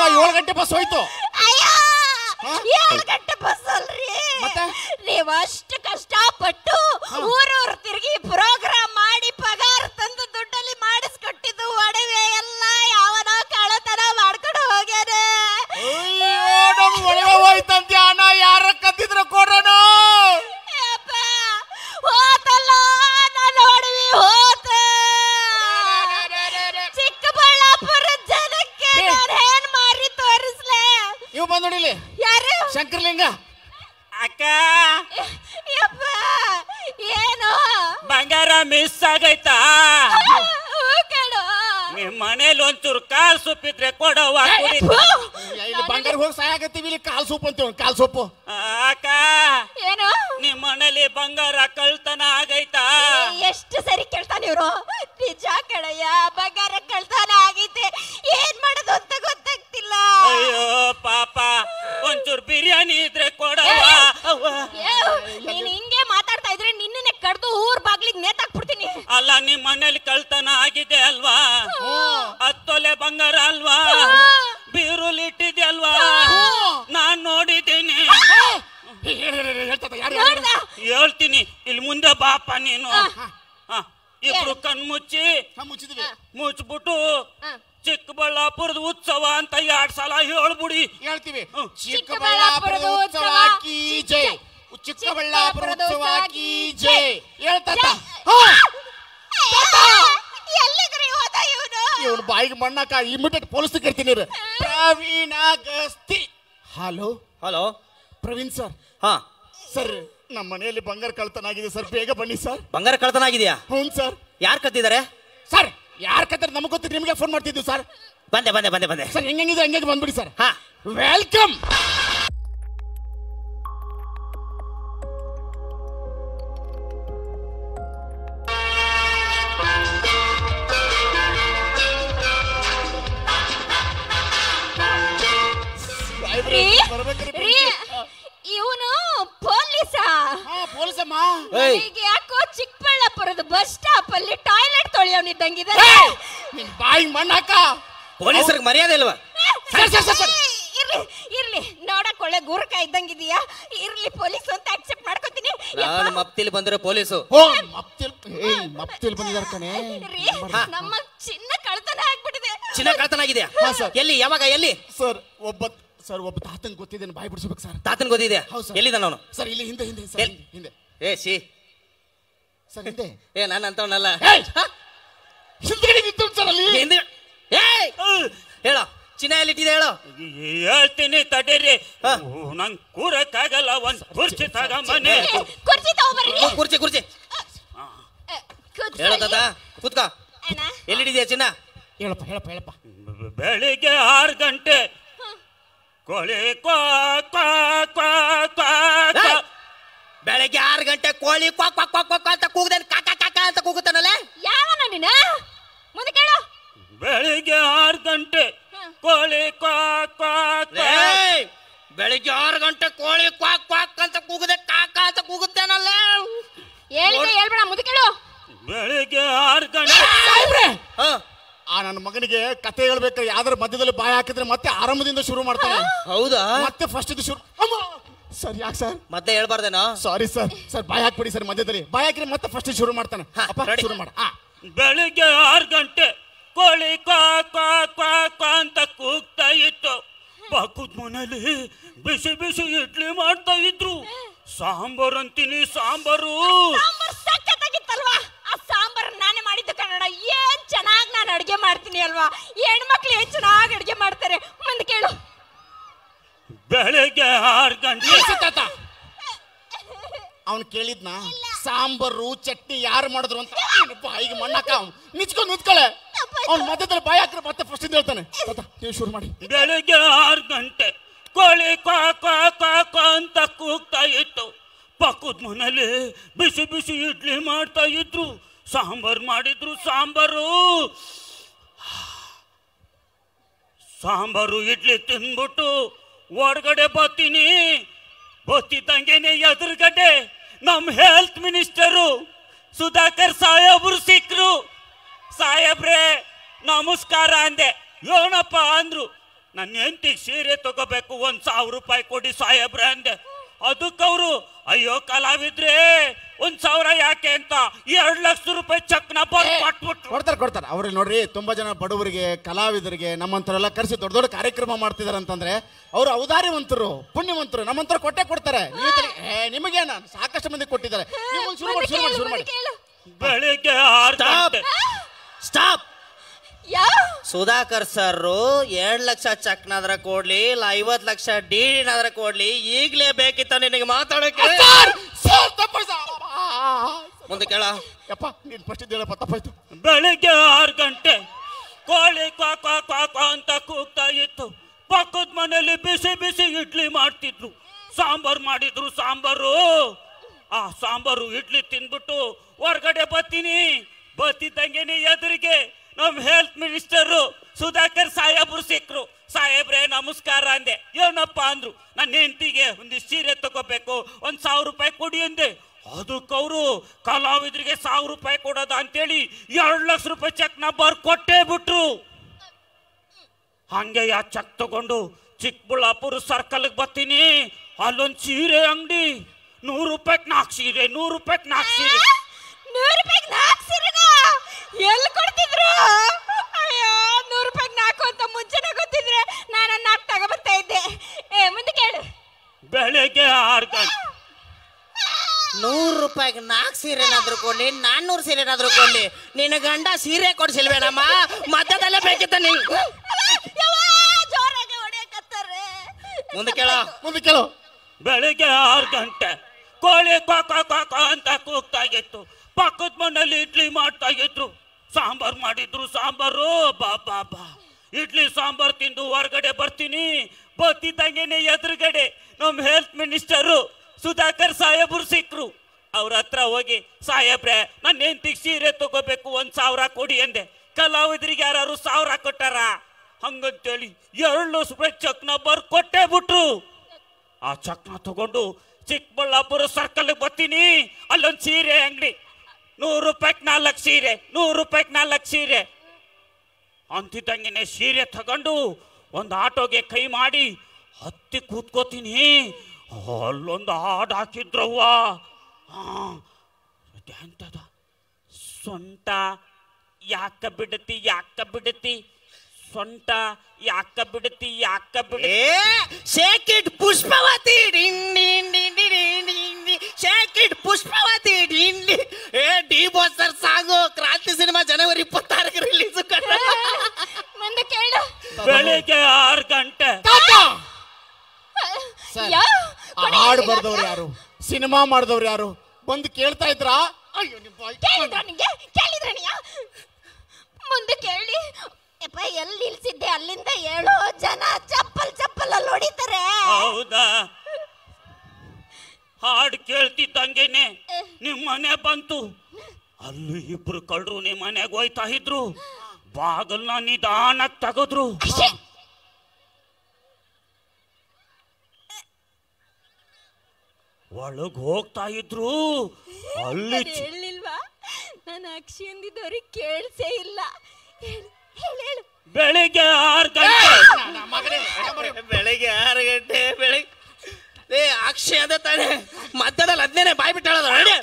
ಏಳು ಗಂಟೆ ಬಸ್ ಹೋಯ್ತು ಅಯ್ಯೋ ಹಾ? ಏಳು ಗಂಟೆ ಬಸ್ ಅಲ್ರಿ ಮತ್ತೆ? ನೀವ್ ಅಷ್ಟು ಕಷ್ಟಪಟ್ಟು ಊರೂರು ತಿರುಗಿ ಪ್ರೋಗ್ರಾಮ್ ಮಾಡಿ ಪಗಾರ ತಂದು ದುಡ್ಡಲ್ಲಿ ಮಾಡಿಸ್ಕೊಟ್ಟಿದ್ದು ಒಡವೆ ಎಲ್ಲ ಯಾವನೋ ಕಳ್ಳತನ ಮಾಡ್ಕೊಂಡು ಹೋಗ್ಯಾನ ಅಯ್ಯೋ ನಮ್ ಒಳಗೆ ಹೋಯ್ತಂತೆ ಹಣ ಯಾರ ಕದ್ದಿದ್ರ ಕೊಡೋಣ ಯಪ್ಪ, ಹೋತಲ್ಲ ನನ್ನ ಒಡವೆ ಹೋತ ಚಿಕ್ಕಬಳ್ಳಾಪುರ ಜನಕ್ಕೆ ಏ. ನಾನು ಏನ್ ಮಾರಿ ತೋರಿಸ್ಲೆ ಇವ್ ಬಂದ್ ನೋಡಿಲಿ ಯಾರು ಶಂಕರ್ಲಿಂಗ ಅಕ್ಕ ಯಪ್ಪ ಏನು ಬಂಗಾರ ಮಿಸ್ ಆಗೈತಾ ಹೂ ಕಣೋ. ನಿಮ್ ಮನೇಲಿ ಒಂಚೂರು ಕಾಲ್ ಸೊಪ್ಪಿದ್ರೆ ಕೊಡವ್ವ ಕುಡಿ ಫು. ಇಲ್ಲಿ ಬಂಗಾರ ಹೋಗಿ ಸಹಾಯ ಆಗತ್ತೀವಿ ಇಲ್ಲಿ ಕಾಲ್ ಸೊಪ್ಪು ಅಂತೀವಿ ಕಾಲ್ ಸೊಪ್ಪು ಅಕ್ಕ ಏನು ನಿಮ್ ಮನೇಲಿ ಬಂಗಾರ ಕಳ್ತನ ಆಗೈತಾ ಎಷ್ಟು ಸರಿ ಕೇಳ್ತಾನೆ ಇವ್ರು ನಿಜ ಕಣಯ್ಯ ಬಂಗಾರ ಕಳ್ತಾನ ಆಗೈತೆ ಏನ್ ಮಾಡೋದು ಅಂತ ಗೊತ್ತಾಗ್ತಿಲ್ಲ ಅಯ್ಯೋ ಪಾಪ ಒಂಚೂರು ಬಿರಿಯಾನಿ ಇದ್ರೆ ಕೊಡವ್ವ ಅವ್ವ. ಏವ್, ನೀನ್ ಹಿಂಗೆ ಮಾತಾಡ್ತಾ ಇದ್ರೆ ನಿನ್ನನ್ನೇ ಕಡ್ದು ಊರ್ ಬಾಗ್ಲಿಗ್ ನೇತಾಕ್ಬಿಡ್ತೀನಿ ಅಲ್ಲ ನಿಮ್ ಮನೇಲಿ ಕಳ್ತನ ಆಗಿದೆ ಅಲ್ವಾ ಹತ್ತೊಲೆ ಬಂಗಾರ ಅಲ್ವಾ ಬೀರುಲ್ ಇಟ್ಟಿದೆ ಅಲ್ವಾ ನಾನ್ ನೋಡಿದ್ದೀನಿ ಹೇಳ್ತದ ಯಾರು ನೋಡ್ದ ಹೇಳ್ತೀನಿ ಇಲ್ಲಿ ಮುಂದೆ ಬಾಪ ನೀನು ಹ, ಇಬ್ರು ಕಣ್ಮುಚ್ಚಿ ಮುಚ್ಚಿದ್ವಿ ಮುಚ್ಬಿಟ್ಟು ಹ. ಚಿಕ್ಕಬಳ್ಳಾಪುರದ ಉತ್ಸವ ಅಂತ ಎರಡ್ ಸಲ ಹೇಳ್ಬಿಡಿ ಹೇಳ್ತೀವಿ ಹ್ಮ್. ಚಿಕ್ಕಬಳ್ಳಾಪುರದ ಉತ್ಸವ ಕೀ ಜೈ ಚಿಕ್ಕಬಳ್ಳಾಪುರದ ಉತ್ಸವ ಕೀ ಜೈ ಹೇಳ್ತಾತ ಎಲ್ಲಿಗ್ರಿ ಹೋದ ಇವನು ಇವನು ಬಾಯಿಗೆ ಮಣ್ಣಾಕ ಇಮಿಡಿಯೇಟ್ ಪೊಲೀಸ್ ಕರಿತೀನಿ ಇರು. Praveen Gasti hello hello Praveen sir ಹಾ ಸರ್ ನಮ್ಮ ಮನೆಯಲ್ಲಿ ಬಂಗಾರ ಕಳ್ತನ ಆಗಿದೆ ಸರ್ ಬೇಗ ಬನ್ನಿ ಸರ್ ಬಂಗಾರ ಕಳ್ತನ ಆಗಿದೆಯಾ ಹ್ಞೂ ಸರ್ ಯಾರು ಕತ್ತಿದ್ದಾರೆ ಸರ್ ಯಾರ ಕತ್ತಾರೆ ನಮಗೆ ಗೊತ್ತಿಲ್ಲ ನಿಮಗೆ ಫೋನ್ ಮಾಡ್ತಿದ್ವಿ ಸರ್ ಬಂದೆ ಬಂದೆ ಬಂದೆ ಬಂದೆ ಸರ್ ಹೆಂಗಿದೆ ಹಂಗೆ ಬಂದ್ಬಿಡಿ ಸರ್ ಹಾ ವೆಲ್ಕಮ್ ರೀ ರೀ ಇವನು ಪೊಲೀಸಾ ಹಾ ಪೊಲೀಸಮ್ಮ ಏಯ್ ಈಗ ಯಾಕೋ ಚಿಕ್ಕಬಳ್ಳಾಪುರದ ಬಸ್ ಸ್ಟಾಪ್ ಅಲ್ಲಿ ಟಾಯ್ಲೆಟ್ ತೊಳೆಯೋನಿದ್ದಂಗಿದೆ ನಿನ್ ಬಾಯಿಗೆ ಮಣ್ಣಾಕ ಪೊಲೀಸರಿಗೆ ಮರ್ಯಾದೆ ಇಲ್ವಾ ಸರ್, ಸರ್, ಸರ್, ಸರ್. ಇರ್ಲಿ ಇರ್ಲಿ ನೋಡಕ್ ಒಳ್ಳೆ ಗುರುಕ ಇದ್ದಂಗಿದೀಯಾ ಇರ್ಲಿ ಪೊಲೀಸ್ ಅಂತ ಅಕ್ಸೆಪ್ಟ್ ಮಾಡ್ಕೋತೀನಿ ನಾನು ಮಪ್ತಿಲಿ ಬಂದಿರೋ ಪೊಲೀಸು ಓ ಮಪ್ತಿಲ್ ಏಯ್ ಮಪ್ತಿಲ್ ಬಂದಿದಾರ ಕಣೆ ರೀ ನಮ್ಮ ಚಿನ್ನ ಕಳ್ತನ ಆಗ್ಬಿಟ್ಟಿದೆ ಚಿನ್ನ ಕಳ್ತನ ಆಗಿದೆಯಾ ಹಾ, ಸರ್. ಎಲ್ಲಿ ಯಾವಾಗ ಎಲ್ಲಿ ಸರ್ ಒಬ್ಬ ಸರ್ ಒಬ್ಬ ತಾತನ್ ಗೊತ್ತಿದ್ದೇನೆ ಬಾಯಿ ಬಿಡಿಸ್ಬೇಕು ಸರ್ ತಾತನ್ ಗೊತ್ತಿದೆ ಹೌದು ಸರ್. ಎಲ್ಲಿದ್ದಾನ ಅವನು ಸರ್ ಇಲ್ಲಿ ಹಿಂದೆ ಹಿಂದೆ ಸರ್ ಎಲ್- ಹಿಂದೆ ಏ ಸಿ ಸರ್ ಹಿಂದೆ ಏ ನಾನು ಅಂತವನಲ್ಲ ಏಯ್! ಹಿಂದ್ಗಡೆ ನಿಂತು ಸರ್ ಅಲ್ಲಿ ಹಿಂದೆ ಏಯ್ ಹೇಳೋ ಚಿನ್ನ ಎಲ್ಲಿಟ್ಟಿದೆ ಹೇಳೋ ಹೇಳ್ತೀನಿ ತಡೀರಿ ಹಾ. ಓ, ನಂಗ್ ಕೂರಕ್ಕಾಗಲ್ಲ ಒಂದ್ ಕುರ್ಚಿ ತಗೊಂಬನ್ನಿ ಏ, ಕುರ್ಚಿ ತಗೋಬರ್ರಿ ಕುರ್ಚಿ ಕುರ್ಚಿ ಕೂತ್ಕೊಳ್ಳಿ. ಹೇಳೋ ತಾತ ಕೂತ್ಕೋ ಅಣ್ಣ ಎಲ್ಲಿಟ್ಟಿದ್ಯಾ ಚಿನ್ನ ಹೇಳಪ್ಪ ಹೇಳಪ್ಪ ಹೇಳಪ್ಪ ಬೆ- ಬೆಳಿಗ್ಗೆ ಆರು ಗಂಟೆ ಕೋಳಿ ಕ್ವಾ ಕ್ವಾ ಕ್ವಾ ಕ್ವಾ ಕ್ವಾ. ಏಯ್! ಬೆಳಗ್ಗೆ ಆರು ಗಂಟೆ ಕೋಳಿ ಕ್ವಾಕ್ ಕ್ವಾಕ್ ಕ್ವಾಕ್ ಕ್ವಾಕ್ ಅಂತ ಕೂಗ್ದೇನೆ ಕಾಕ ಕಾಕ ಅಂತ ಕೂಗುತ್ತಾನಲ್ಲ ಯಾವನ ನೀನು ಮುಂದೆ ಕೇಳು ಬೆಳಿಗ್ಗೆ ಆರು ಗಂಟೆ ಕೋಳಿ ಕ್ವಾ ಕ್ವಾ ಕ್ವಾ. ಏಯ್! ಬೆಳಿಗ್ಗೆ ಆರು ಗಂಟೆ ಕೋಳಿ ಕ್ವಾಕ್ ಕ್ವಾಕ್ ಅಂತ ಕೂಗದೆ ಕಾಕ ಅಂತ ಕೂಗುತ್ತಾನಲ್ಲ ಹೇಳಿದೆ ಹೇಳ್ಬೇಡ ಮುಂದೆ ಕೇಳು ಬೆಳಿಗ್ಗೆ ಆರು ಗಂಟೆ ಸಾಹೇಬ್ರೆ ಹಾ ಆ ನನ್ನ ಮಗನಿಗೆ ಕತೆ ಹೇಳ್ಬೇಕಾದ್ರೆ ಯಾವ್ದಾರ ಮಧ್ಯದಲ್ಲಿ ಬಾಯಿ ಹಾಕಿದ್ರೆ ಮತ್ತೆ ಆರಂಭದಿಂದ ಶುರು ಮಾಡ್ತಾನೆ ಹೌದಾ ಮತ್ತೆ ಫಸ್ಟ್ ಇದು ಶುರು ಅಮ್ಮ ಸರ್ ಯಾಕೆ ಸರ್ ಮತ್ತೆ ಹೇಳ್ಬಾರ್ದೇನೋ ಸಾರಿ ಸರ್ ಸರ್ ಬಾಯಿ ಹಾಕ್ಬಿಡಿ ಸರ್ ಮಧ್ಯದಲ್ಲಿ ಬಾಯಿ ಹಾಕಿದ್ರೆ ಮತ್ತೆ ಫಸ್ಟ್ ಶುರು ಮಾಡ್ತಾನೆ ಹಾ, ಅಪ್ಪ ready. ಶುರು ಮಾಡ ಹಾ ಬೆಳಿಗ್ಗೆ ಆರು ಗಂಟೆ ಕೋಳಿ ಕ್ವಾ ಕ್ವಾ ಕ್ವಾ ಕ್ವಾ ಅಂತ ಕೂಗ್ತಾ ಇತ್ತು ಪಕ್ಕದ ಮನೇಲಿ ಬಿಸಿ ಬಿಸಿ ಇಡ್ಲಿ ಮಾಡ್ತಾ ಇದ್ರು ಸಾಂಬಾರು ಅಂತೀನಿ ಸಾಂಬಾರು ಸಾಂಬಾರ್ ಸಖತ್ತಾಗಿತ್ತಲ್ವಾ ಆ ಸಾಂಬಾರ್ ನಾನೇ ಮಾಡಿದ್ದು ಕನ್ನಡ ಏನ್ ಚೆನ್ನಾಗಿ ನಾನು ಅಡ್ಗೆ ಮಾಡ್ತೀನಿ ಅಲ್ವಾ ಹೆಣ್ಮಕ್ಳು ಏನ್ ಚೆನ್ನಾಗಿ ಅಡ್ಗೆ ಮಾಡ್ತಾರೆ ಮುಂದೆ ಕೇಳು ಬೆಳಿಗ್ಗೆ ಆರು ಗಂಟೆ ತಾತ ಅವನು ಕೇಳಿದ್ನ ಸಾಂಬಾರು ಚಟ್ನಿ ಯಾರು ಮಾಡಿದ್ರು ಅಂತ ಅವ್ನ ಬಾಯಿಗೆ ಮಣ್ಣಾಕ ನಿಚ್ಕೊಂಡು ನಿಂತ್ಕೊಳ್ಳೆ ಅವ್ನ ಮಧ್ಯದಲ್ಲಿ ಬಾಯಿ ಹಾಕಿದ್ರೆ ಮತ್ತೆ ಫಸ್ಟ್ ಇಂದ ಹೇಳ್ತಾನೆ ತಾತ ನೀವು ಶುರು ಮಾಡಿ ಬೆಳಿಗ್ಗೆ ಆರು ಗಂಟೆ ಕೋಳಿ ಕ್ವಾ ಕ್ವಾ ಕ್ವಾ ಕ್ವಾ ಅಂತ ಕೂಗ್ತಾ ಇತ್ತು ಪಕ್ಕದ ಮನೇಲಿ ಬಿಸಿ ಬಿಸಿ ಇಡ್ಲಿ ಮಾಡ್ತಾ ಇದ್ರು ಸಾಂಬಾರು ಮಾಡಿದ್ರು ಸಾಂಬಾರು ಸಾಂಬಾರು ಇಡ್ಲಿ ತಿಂದ್ಬಿಟ್ಟು ಹೊರಗಡೆ ಬರ್ತೀನಿ ಬತ್ತಿದ್ದಂಗೆನೆ ಎದುರುಗಡೆ ನಮ್ಮ ಹೆಲ್ತ್ ಮಿನಿಸ್ಟರು ಸುಧಾಕರ್ ಸಾಹೇಬ್ರು ಸಿಕ್ರು ಸಾಹೇಬ್ರೆ ನಮಸ್ಕಾರ ಅಂದೆ ಏನಪ್ಪ ಅಂದ್ರು ನನ್ನ ಹೆಂಡತಿಗೆ ಸೀರೆ ತಗೋಬೇಕು ಒಂದ್ ಸಾವಿರ ರೂಪಾಯಿ ಕೊಡಿ ಸಾಹೇಬ್ರೆ ಅಂದೆ ಅದಕ್ಕವ್ರು ಅಯ್ಯೋ ಕಲಾವಿದ್ರೆ ಒಂದ್ ಸಾವಿರ ಯಾಕೆ ಅಂತ ಎರಡ್ ಲಕ್ಷ ರೂಪಾಯಿ ಚಕ್ನ ಬರ್ದು ಕೊಟ್ಬಿಟ್ರು ಕೊಡ್ತಾರೆ ಕೊಡ್ತಾರೆ ಅವ್ರಿಗೆ ನೋಡ್ರಿ ತುಂಬಾ ಜನ ಬಡವರಿಗೆ ಕಲಾವಿದರಿಗೆ ನಮ್ಮಂತರೆಲ್ಲ ಕರೆಸಿ ದೊಡ್ಡ ದೊಡ್ಡ ಕಾರ್ಯಕ್ರಮ ಮಾಡ್ತಿದಾರೆ ಅಂತಂದ್ರೆ ಅವರು ಔದಾರ್ಯವಂತರು ಪುಣ್ಯವಂತರು ನಮ್ಮಂತರ ಕೊಟ್ಟೆ ಕೊಡ್ತಾರೆ ನೀವು ತಲೆ- ಏ ನಿಮಗೇನ ಸಾಕಷ್ಟು ಮಂದಿ ಕೊಟ್ಟಿದ್ದಾರೆ ನೀವು ಮುಂದೆ ಶುರು ಮಾಡಿ ಶುರು ಮಾಡಿ ಶುರು ಮಾಡಿ ಕೇಳು ಬೆಳಿಗ್ಗೆ ಆರು ಗಂಟೆ ಸ್ಟಾಪ್ ಯಾವ ಸುಧಾಕರ್ ಸರ್ ಎರಡ್ ಲಕ್ಷ ಚಕ್ನಾದ್ರ ಕೊಡ್ಲಿ ಇಲ್ಲ ಐವತ್ ಲಕ್ಷ ಡಿಡಿನಾದ್ರ ಕೊಡ್ಲಿ ಈಗ್ಲೇ ಬೇಕಿತ್ತ ನಿನಗೆ ಮಾತಾಡಕ್ಕೆ ಸರ್, ಸರ್, ತಪ್ಪಾಯ್ತು ಸರ್. ಆ, ಮುಂದೆ ಕೇಳ ಯಪ್ಪ ನೀನ್ ಫಸ್ಟ್ ಹೇಳಪ್ಪ ತಪ್ಪಾಯ್ತು ಬೆಳಿಗ್ಗೆ ಆರು ಗಂಟೆ ಕೋಳಿ ಕ್ವಾ ಕ್ವಾ ಕ್ವಾ ಕ್ವಾ ಅಂತ ಕೂಗ್ತಾ ಇತ್ತು ಪಕ್ಕದ ಮನೆಯಲ್ಲಿ ಬಿಸಿ ಬಿಸಿ ಇಡ್ಲಿ ಮಾಡ್ತಿದ್ರು ಸಾಂಬಾರ್ ಮಾಡಿದ್ರು ಸಾಂಬಾರು ಆ ಸಾಂಬಾರು ಇಡ್ಲಿ ತಿಂದ್ಬಿಟ್ಟು ಹೊರಗಡೆ ಬರ್ತೀನಿ ಬರ್ತಿದ್ದಂಗೆನೆ ಎದುರಿಗೆ ನಮ್ ಹೆಲ್ತ್ ಮಿನಿಸ್ಟರು ಸುಧಾಕರ್ ಸಾಹೇಬ್ರು ಸಿಕ್ರು ಸಾಹೇಬ್ರೆ ನಮಸ್ಕಾರ ಅಂದೆ ಏನಪ್ಪ ಅಂದ್ರು ನನ್ನ ಹೆಂಡತಿಗೆ ಒಂದಿಷ್ಟು ಸೀರೆ ತಗೋಬೇಕು ಒಂದ್ ಸಾವಿರ ರೂಪಾಯಿ ಕೊಡಿ ಅಂದೆ ಅದಕ್ಕವರು ಕಲಾವಿದರಿಗೆ ಸಾವಿರ ರೂಪಾಯಿ ಕೊಡೋದ ಅಂತೇಳಿ ಎರಡು ಲಕ್ಷ ರೂಪಾಯಿ ಚೆಕ್ನ ಬರ್ ಕೊಟ್ಟೇ ಬಿಟ್ರು ಹಂಗೆ ಯಾ ಚೆಕ್ ತಗೊಂಡು ಚಿಕ್ಕಬಳ್ಳಾಪುರ ಸರ್ಕಲ್ಗೆ ಬರ್ತೀನಿ ಅಲ್ಲೊಂದು ಸೀರೆ ಅಂಗಡಿ ನೂರು ರೂಪಾಯಿಗೆ ನಾಲ್ಕು ಸೀರೆ ನೂರು ರೂಪಾಯಿಗೆ ನಾಲ್ಕು ಸೀರೆ ನೂರು ರೂಪಾಯಿಗೆ ನಾಲ್ಕು ಸೀರೆಗ ಎಲ್ಲಿ ಕೊಡ್ತಿದ್ರು ಅಯ್ಯೋ ನೂರು ರೂಪಾಯಿಗೆ ನಾಲ್ಕು ಅಂತ ಮುಂಚೆನೆ ಗೊತ್ತಿದ್ರೆ ನಾನು ನಾಲ್ಕು ತಗೊಬರ್ತಾ ಇದ್ದೆ ಏ ಮುಂದೆ ಕೇಳು ಬೆಳಗ್ಗೆ ಆರು ಗಂಟೆ ನೂರು ರೂಪಾಯಿಗೆ ನಾಲ್ಕು ಸೀರೆ ಏನಾದ್ರು ಕೊಡ್ಲಿ ನಾನ್ನೂರು ಸೀರೆ ಏನಾದ್ರು ಕೊಡ್ಲಿ ನಿನ್ನ ಗಂಡ ಸೀರೆ ಕೊಡ್ಸಿಲ್ವೇನಮ್ಮ ಮಧ್ಯದಲ್ಲೇ ಬೇಕಿತ್ತ ನೀ ಯವ್ವ, ಜೋರಾಗಿ ಹೊಡೆಯಕತ್ತಾರೆ ಮುಂದೆ ಕೇಳ ಮುಂದೆ ಕೇಳು ಬೆಳಿಗ್ಗೆ ಆರು ಗಂಟೆ ಕೋಳಿ ಕ್ವಾ ಕ್ವಾ ಕ್ವಾ ಕ್ವಾ ಅಂತ ಕೂಗ್ತಾ ಇತ್ತು ಪಕ್ಕದ ಮನೇಲಿ ಇಡ್ಲಿ ಮಾಡ್ತಾ ಇದ್ರು ಸಾಂಬಾರ್ ಮಾಡಿದ್ರು ಸಾಂಬಾರು ಬಾ ಬಾ ಬಾ ಇಡ್ಲಿ ಸಾಂಬಾರ್ ತಿಂದು ಹೊರಗಡೆ ಬರ್ತೀನಿ ಬರ್ತಿದ್ದಂಗೆನೆ ಎದುರುಗಡೆ ನಮ್ಮ ಹೆಲ್ತ್ ಮಿನಿಸ್ಟರು ಸುಧಾಕರ್ ಸಾಹೇಬ್ರು ಸಿಕ್ರು ಅವ್ರ ಹತ್ರ ಹೋಗಿ ಸಾಹೇಬ್ರೆ ನನ್ನ ಹೆಂಡತಿಗೆ ಸೀರೆ ತಗೋಬೇಕು ಒಂದ್ ಸಾವಿರ ಕೊಡಿ ಅಂದೆ ಕಲಾವಿದರಿಗೆ ಯಾರು ಸಾವಿರ ಕೊಟ್ಟಾರ ಹಂಗಂತೇಳಿ ಎರಡು ಲಕ್ಷ ರೂಪಾಯಿ ಚಕ್ನ ಬರ್ ಕೊಟ್ಟೇ ಬಿಟ್ರು ಆ ಚಕ್ನ ತಗೊಂಡು ಚಿಕ್ಕಬಳ್ಳಾಪುರ ಸರ್ಕಲ್ ಬರ್ತೀನಿ ಅಲ್ಲೊಂದು ಸೀರೆ ಅಂಗಡಿ ನೂರು ರೂಪಾಯಿಗೆ ನಾಲ್ಕು ಸೀರೆ ನೂರು ರೂಪಾಯಿಗೆ ನಾಲ್ಕು ಸೀರೆ ಅಂತಿದ್ದಂಗೆನೆ ಸೀರೆ ತಗೊಂಡು ಒಂದು ಆಟೋಗೆ ಕೈ ಮಾಡಿ ಹತ್ತಿ ಕೂತ್ಕೋತೀನಿ ಅಲ್ಲೊಂದು ಹಾಡು ಹಾಕಿದ್ರವ್ವ ಹಾ ಎಂತದ ಸೊಂಟ ಯಾಕ ಬಿಡತಿ ಯಾಕ ಬಿಡತಿ ಸೊಂಟ ಯಾಕ ಬಿಡತಿ ಯಾಕ ಬಿಡತಿ ಏ shake it Pushpavati ding ding ding ding ding ding. Shake it Pushpavati ding ding. ಏ D boss sir song Kranti cinema ಜನವರಿ ಇಪ್ಪತ್ತಾರಕ್ಕೆ ರಿಲೀಸ್ ಮುಂದೆ ಕೇಳು ಬೆಳಿಗ್ಗೆ ಆರು ಗಂಟೆ ಸರ್, ಯಾವ ಆ ಹಾಡು ಬರ್ದವ್ರು ಯಾರು ಸಿನಿಮಾ ಮಾಡಿದವ್ರು ಯಾರು ಬಂದು ಕೇಳ್ತಾ ಇದ್ರಾ ಅಯ್ಯೋ ನಿಮ್ಮ ಬಾಯಿ. ಕೇಳಿದ್ರ ನಿಂಗೆ ಕೇಳಿದ್ರ ನೀ ಮುಂದೆ ಕೇಳಿ ಯಪ್ಪ ಎಲ್ಲಿ ನಿಲ್ಸಿದ್ದೆ ಅಲ್ಲಿಂದ ಹೇಳು ಜನ ಚಪ್ಪಲ್ ಚಪ್ಪಲ್ ಅಲ್ಲಿ ಹೊಡಿತಾರೆ ಹೌದಾ ಹಾಡು ಕೇಳ್ತಿದ್ದಂಗೆನೆ ನಿಮ್ ಮನೆ ಬಂತು ಅಲ್ಲಿ ಇಬ್ರು ಕಳ್ರು ನಿಮ್ ಮನೆಗೆ ಹೋಯ್ತಾ ಇದ್ರು ಬಾಗಲ್ನ ನಿಧಾನಕ್ ತೆಗೆದ್ರು ಅಷ್ಟೇ. ಒಳಗ್ ಹೋಗ್ತಾ ಇದ್ರು ಅಲ್ಲಿ ಅದ್ ಹೇಳಿಲ್ವಾ ನಾನು ಅಕ್ಷಿ ಅಂದಿದ್ದವ್ರಿಗೆ ಕೇಳ್ಸೇ ಇಲ್ಲ ಹೇಳು ಹೇಳು ಹೇಳು ಬೆಳಿಗ್ಗೆ ಆರು ಗಂಟೆ ನನ್ನ ಮಗನೇ, ಮಗನೇ. ಬೆಳಿಗ್ಗೆ ಆರು ಗಂಟೆ ಬೆಳಿಗ್ಗೆ ಏ ಅಕ್ಷಯ ಅದ ತಾನೆ ಮಧ್ಯದಲ್ಲಿ ಹದಿನೇನೆ ಬಾಯ್ ಬಿಟ್ಟಾಳದ ರೆಡಿ